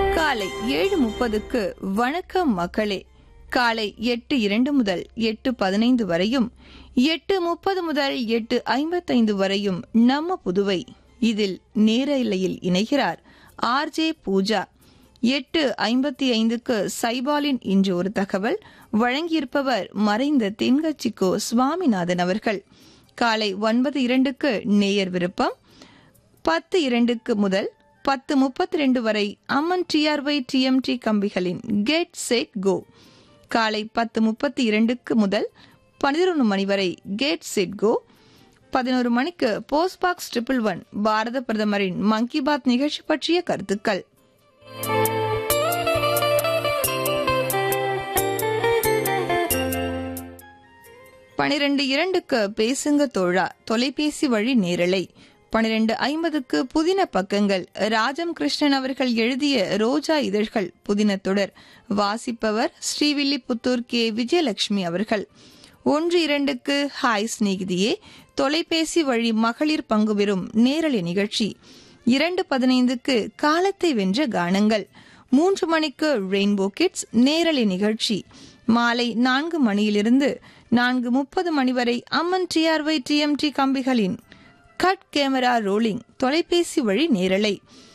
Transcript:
காலை ஏழு முப்பதுக்கு வணக்கம் மக்களே காலை எட்டு இரண்டு முதல் எட்டு பதினைந்து வரையும் எட்டு முப்பது முதல் எட்டு ஐம்பத்தைந்து வரையும் நம்ம புதுவை இதில் நேர இல்லையில் இணைகிறார் ஆர்ஜே பூஜா எட்டு ஐம்பத்தி ஐந்துக்கு சைபாலின் இன்று ஒரு தகவல் வழங்கியிருப்பவர் மறைந்த தென்கட்சிக்கோ சுவாமிநாதன் அவர்கள் காலை ஒன்பது இரண்டுக்கு நேயர் விருப்பம் பத்து இரண்டுக்கு முதல் பத்து முப்பத்தி ரெண்டு வரை அம்மன் டிஆர்ஒய் டிஎம்டி கம்பிகளின் கெட் செட் கோ காலை பத்து முப்பத்தி இரண்டுக்கு முதல் பதினொன்று மணி வரை கெட் செட் கோ பதினோரு மணிக்கு post box triple one Bharata பிரதமரின் மன் கி பாத் நிகழ்ச்சி பற்றிய கருத்துக்கள் பனிரெண்டு இரண்டுக்கு பேசுங்க தோழா தொலைபேசி வழி நேரலை பனிரெண்டு ஐம்பதுக்கு புதின பக்கங்கள் ராஜம் கிருஷ்ணன் அவர்கள் எழுதிய ரோஜா இதழ்கள் புதின தொடர் வாசிப்பவர் ஸ்ரீவில்லிபுத்தூர் கே விஜயலட்சுமி அவர்கள் ஒன்று இரண்டுக்கு ஹாய் ஸ்நேகிதியே தொலைபேசி வழி மகளிர் பங்கு பெறும் நேரலை நிகழ்ச்சி இரண்டு பதினைந்துக்கு காலத்தை வென்ற கானங்கள் மூன்று மணிக்கு ரெயின்போ கிட்ஸ் நேரலை நிகழ்ச்சி மாலை நான்கு மணியிலிருந்து நான்கு முப்பது மணி வரை அம்மன் டிஆர்ஒய் டிஎம்டி கம்பிகளின் கட் கேமரா ரோலிங் தொலைபேசி வழி நேரலை